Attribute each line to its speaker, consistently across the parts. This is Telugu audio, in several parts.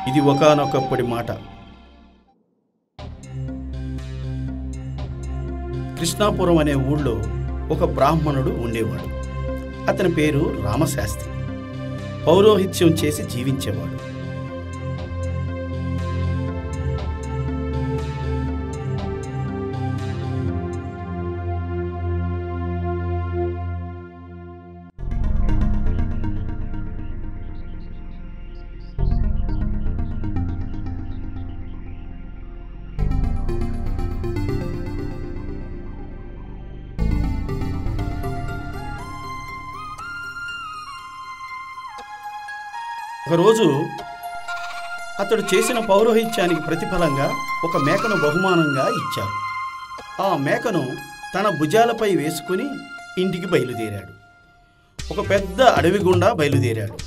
Speaker 1: ఇది ఒకానొకప్పటి మాట కృష్ణాపురం అనే ఊళ్ళో ఒక బ్రాహ్మణుడు ఉండేవాడు అతని పేరు రామశాస్త్రి పౌరోహిత్యం చేసి జీవించేవాడు ఒకరోజు అతడు చేసిన పౌరోహిత్యానికి ప్రతిఫలంగా ఒక మేకను బహుమానంగా ఇచ్చారు ఆ మేకను తన భుజాలపై వేసుకుని ఇంటికి బయలుదేరాడు ఒక పెద్ద అడవి గుండా బయలుదేరాడు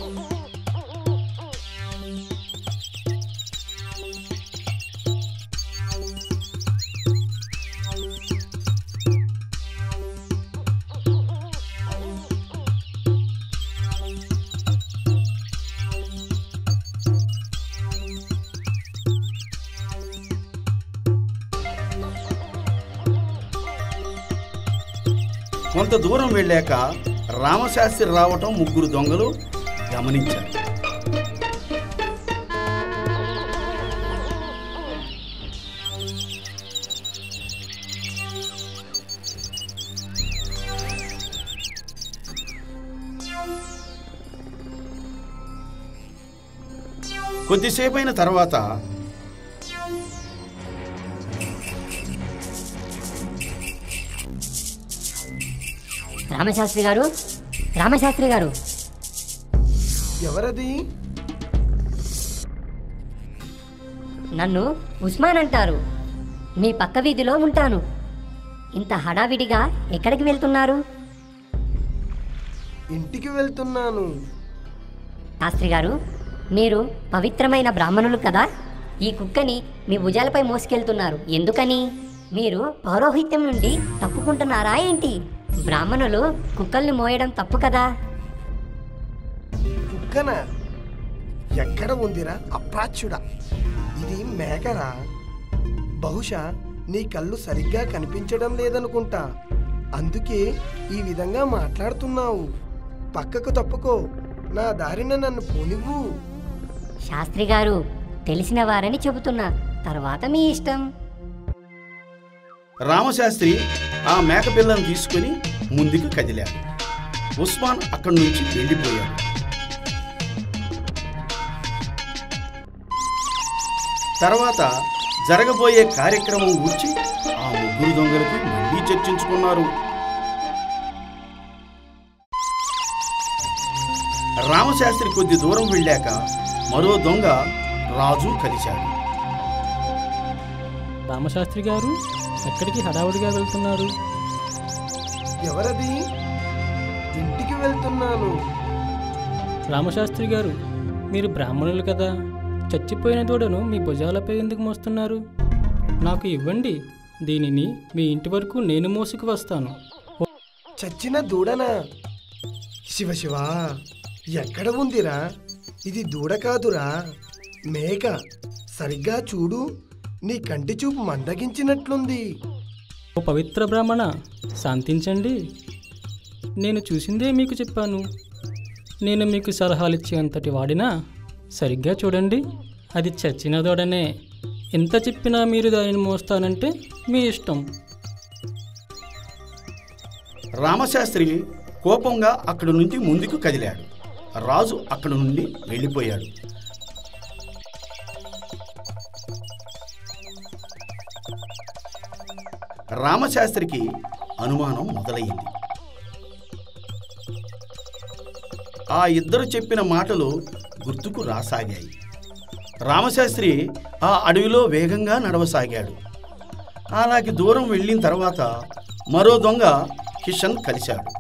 Speaker 1: కొంత దూరం వెళ్ళాక రామశాస్త్రి రావటం ముగ్గురు దొంగలు గమనించారు కొద్దిసేపైన తర్వాత
Speaker 2: రామశాస్త్రి గారు రామశాస్త్రి గారు
Speaker 3: ఎవరది
Speaker 2: నన్ను ఉస్మాన్ అంటారు మీ పక్క వీధిలో ఉంటాను ఇంత హడావిడిగా ఎక్కడికి వెళ్తున్నారు
Speaker 3: ఇంటికి వెళ్తున్నాను
Speaker 2: శాస్త్రి గారు మీరు పవిత్రమైన బ్రాహ్మణులు కదా ఈ కుక్కని మీ భుజాలపై మోసుకెళ్తున్నారు ఎందుకని మీరు పౌరోహిత్యం నుండి తప్పుకుంటున్నారా ఏంటి బ్రాహ్మణులు కుక్కల్ని మోయడం తప్పు కదా
Speaker 3: కుక్కన ఎక్కడ ఉందిరా అప్రాచ్యుడా ఇది మేకరా బహుశా నీ కళ్ళు సరిగ్గా కనిపించడం లేదనుకుంటా అందుకే ఈ విధంగా మాట్లాడుతున్నావు పక్కకు తప్పుకో నా దారిన నన్ను పోనివ్వు
Speaker 2: శాస్త్రి గారు తెలిసిన వారని చెబుతున్నా తర్వాత మీ ఇష్టం
Speaker 1: రామశాస్త్రి ఆ మేకపిల్లను తీసుకుని ముందుకు కదిలాడు ఉస్మాన్ అక్కడి నుంచి వెళ్ళిపోయాడు తర్వాత జరగబోయే కార్యక్రమం గురించి ఆ ముగ్గురు దొంగలకి మళ్ళీ చర్చించుకున్నారు రామశాస్త్రి కొద్ది దూరం వెళ్ళాక మరో దొంగ రాజు కలిశాడు
Speaker 4: రామశాస్త్రి గారు ఎక్కడికి హడావుడిగా వెళ్తున్నారు
Speaker 3: ఎవరది ఇంటికి వెళ్తున్నాను
Speaker 4: రామశాస్త్రి గారు మీరు బ్రాహ్మణులు కదా చచ్చిపోయిన దూడను మీ భుజాలపై ఎందుకు మోస్తున్నారు నాకు ఇవ్వండి దీనిని మీ ఇంటి వరకు నేను మోసుకు వస్తాను
Speaker 3: చచ్చిన దూడనా శివ శివ ఎక్కడ ఉందిరా ఇది దూడ కాదురా మేక సరిగ్గా చూడు నీ కంటి చూపు మందగించినట్లుంది
Speaker 4: ఓ పవిత్ర బ్రాహ్మణ శాంతించండి నేను చూసిందే మీకు చెప్పాను నేను మీకు సలహాలు ఇచ్చే అంతటి వాడినా సరిగ్గా చూడండి అది చచ్చిన దూడనే ఎంత చెప్పినా మీరు దానిని మోస్తానంటే మీ ఇష్టం
Speaker 1: రామశాస్త్రి కోపంగా అక్కడి నుంచి ముందుకు కదిలాడు రాజు అక్కడి నుండి వెళ్ళిపోయాడు రామశాస్త్రికి అనుమానం మొదలయ్యింది ఆ ఇద్దరు చెప్పిన మాటలు గుర్తుకు రాసాగాయి రామశాస్త్రి ఆ అడవిలో వేగంగా నడవసాగాడు అలాగే దూరం వెళ్ళిన తర్వాత మరో దొంగ కిషన్ కలిశాడు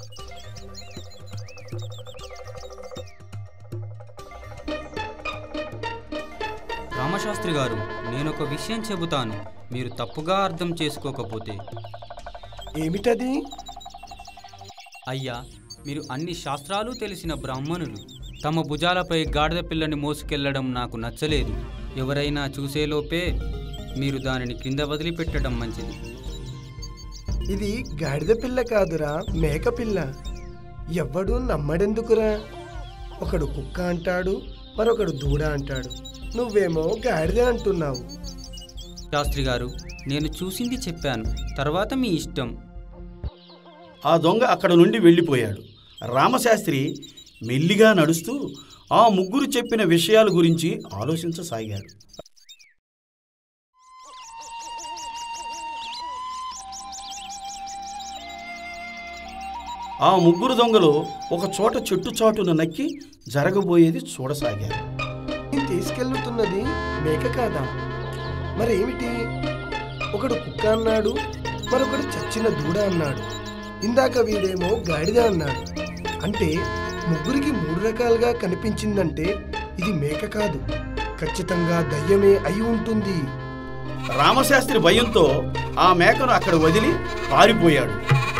Speaker 5: రామశాస్త్రి గారు నేను ఒక విషయం చెబుతాను మీరు తప్పుగా అర్థం చేసుకోకపోతే
Speaker 3: ఏమిటది
Speaker 5: అయ్యా మీరు అన్ని శాస్త్రాలు తెలిసిన బ్రాహ్మణులు తమ భుజాలపై గాడిద పిల్లని మోసుకెళ్లడం నాకు నచ్చలేదు ఎవరైనా చూసేలోపే మీరు దానిని కింద వదిలిపెట్టడం మంచిది
Speaker 3: ఇది గాడిద పిల్ల కాదురా మేక పిల్ల ఎవ్వడు నమ్మడెందుకురా ఒకడు కుక్క అంటాడు మరొకడు దూడ అంటాడు నువ్వేమో గాడిద అంటున్నావు
Speaker 5: శాస్త్రి గారు నేను చూసింది చెప్పాను తర్వాత మీ ఇష్టం
Speaker 1: ఆ దొంగ అక్కడ నుండి వెళ్ళిపోయాడు రామశాస్త్రి మెల్లిగా నడుస్తూ ఆ ముగ్గురు చెప్పిన విషయాల గురించి ఆలోచించసాగాడు ఆ ముగ్గురు దొంగలు ఒక చోట చెట్టు చాటున నక్కి జరగబోయేది చూడసాగారు
Speaker 3: నేను తీసుకెళ్తున్నది మేక కాదా మరేమిటి ఒకడు కుక్క అన్నాడు మరొకడు చచ్చిన దూడ అన్నాడు ఇందాక వీడేమో గాడిద అన్నాడు అంటే ముగ్గురికి మూడు రకాలుగా కనిపించిందంటే ఇది మేక కాదు ఖచ్చితంగా దయ్యమే అయి ఉంటుంది
Speaker 1: రామశాస్త్రి భయంతో ఆ మేకను అక్కడ వదిలి పారిపోయాడు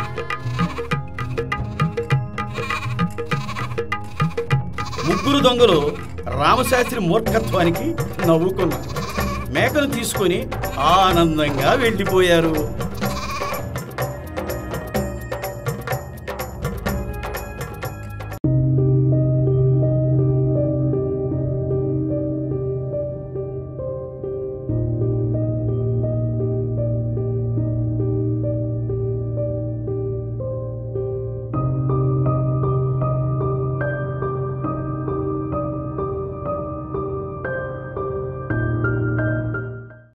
Speaker 1: ముగ్గురు దొంగలు రామశాస్త్రి మూర్ఖత్వానికి నవ్వుకున్నారు మేకను తీసుకొని ఆనందంగా వెళ్ళిపోయారు